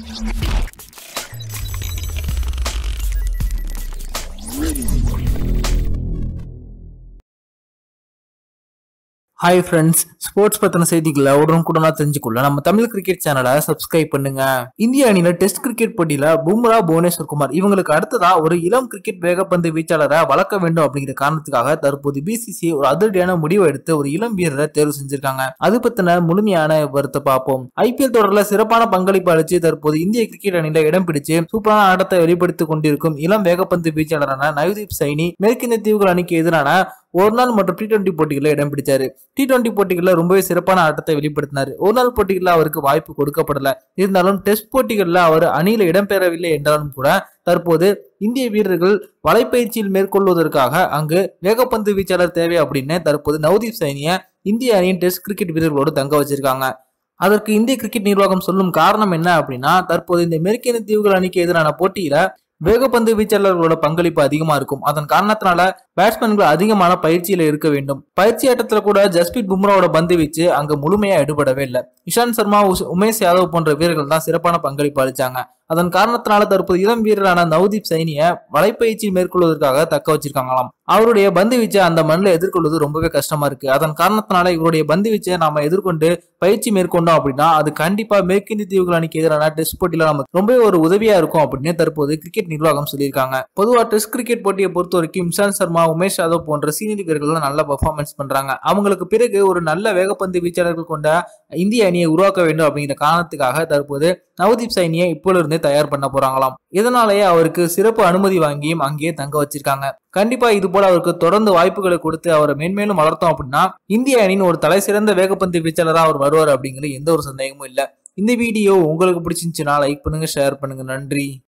hi friends sports பத்தின செய்திகளை உடனுக்குடனா தெரிஞ்சுக்கொள்ள நம்ம தமிழ் கிரிக்கெட் சேனலை சப்ஸ்கிரைப் பண்ணுங்க இந்திய அணியில டெஸ்ட் கிரிக்கெட் போட்டியில பும்ரா புவனேஸ்வர் குமார் இவங்களுக்கு அடுத்ததா ஒரு இளம் கிரிக்கெட் வேகப்பந்து வீச்சாளரை வளர்க்க வேண்டும் அப்படிங்கிற காரணத்துக்காக தற்போது பிசிசி ஒரு அதிரடியான முடிவை எடுத்து ஒரு இளம் வீரரை தேர்வு செஞ்சிருக்காங்க அது பத்தின முழுமையான விவரத்தை பார்ப்போம் ஐபிஎல் தொடர்ல சிறப்பான பங்களிப்பு அளிச்சு தற்போது இந்திய கிரிக்கெட் அணியில இடம் பிடிச்சு சூப்பரான ஆட்டத்தை வெளிப்படுத்திக் கொண்டிருக்கும் இளம் வேகப்பந்து வீச்சாளரான நவதீப் சைனி மேற்கிந்திய தீவுகள் அணிக்கு எதிரான ஒரு நாள் மற்றும் டி டுவெண்டி போட்டிகளில் இடம் பிடிச்சாரு டி டுவெண்டி போட்டிகளில் ரொம்பவே சிறப்பான ஆட்டத்தை வெளிப்படுத்தினார் ஒரு நாள் போட்டிகளில் அவருக்கு வாய்ப்பு கொடுக்கப்படல இருந்தாலும் டெஸ்ட் போட்டிகளில் அவர் அணியில இடம்பெறவில்லை என்றாலும் கூட தற்போது இந்திய வீரர்கள் வலைப்பயிற்சியில் மேற்கொள்வதற்காக அங்கு வேகப்பந்து வீச்சாளர் தேவை அப்படின்னு தற்போது நவதீப் சைனிய இந்திய அணியின் டெஸ்ட் கிரிக்கெட் வீரர்களோடு தங்க வச்சிருக்காங்க அதற்கு இந்திய கிரிக்கெட் நிர்வாகம் சொல்லும் காரணம் என்ன அப்படின்னா தற்போது இந்த மேற்கின தீவுகள் அணிக்கு எதிரான போட்டியில வேகப்பந்து வீச்சாளர்களோட பங்களிப்பு அதிகமா இருக்கும் அதன் காரணத்தினால பேட்ஸ்மேன்கள் அதிகமான பயிற்சியில இருக்க வேண்டும் பயிற்சி ஆட்டத்துல கூட ஜஸ்பிரித் பும்ராவோட பந்து வீச்சு அங்க முழுமையா எடுபடவே இல்லை இஷாந்த் சர்மா உஸ்- உமேஷ் யாதவ் போன்ற வீரர்கள் தான் சிறப்பான பங்களிப்பு அளிச்சாங்க அதன் காரணத்தினால தற்போது இளம் வீரரான நவதீப் சைனிய வலைப்பயிற்சி மேற்கொள்வதற்காக தக்க வச்சிருக்காங்களாம் அவருடைய பந்து வீச்சை அந்த மண்ணில் எதிர்கொள்வது ரொம்பவே கஷ்டமா இருக்கு அதன் காரணத்தினால இவருடைய பந்து வீச்சை நாம எதிர்கொண்டு பயிற்சி மேற்கொண்டோம் அப்படின்னா அது கண்டிப்பா மேற்கிந்திய தீவுகள் அணிக்கு எதிரான டெஸ்ட் போட்டியில நமக்கு ரொம்பவே ஒரு உதவியா இருக்கும் அப்படின்னு தற்போது கிரிக்கெட் நிர்வாகம் சொல்லியிருக்காங்க பொதுவா டெஸ்ட் கிரிக்கெட் போட்டியை பொறுத்த வரைக்கும் இம்சான் சர்மா உமேஷ் யாதவ் போன்ற சீனியர் வீரர்கள் நல்ல பெர்ஃபார்மன்ஸ் பண்றாங்க அவங்களுக்கு பிறகு ஒரு நல்ல வேகப்பந்து வீச்சாளர்கள் கொண்ட இந்திய அணியை உருவாக்க வேண்டும் அப்படிங்கிற காரணத்துக்காக தற்போது நவதீப் சைனியை இப்பொழுது தயார் பண்ண போறாங்களாம் இதனாலேயே அவருக்கு சிறப்பு அனுமதி வாங்கியும் அங்கேயே தங்க வச்சிருக்காங்க கண்டிப்பா இது போல அவருக்கு தொடர்ந்து வாய்ப்புகளை கொடுத்து அவரை மேன்மேலும் வளர்த்தோம் அப்படின்னா இந்திய அணியின் ஒரு தலை சிறந்த வேகப்பந்து வீச்சாளராக அவர் வருவார் அப்படிங்கிற எந்த ஒரு சந்தேகமும் இல்ல இந்த வீடியோ உங்களுக்கு பிடிச்சிருந்துச்சுன்னா லைக் பண்ணுங்க ஷேர் பண்ணுங்க நன்றி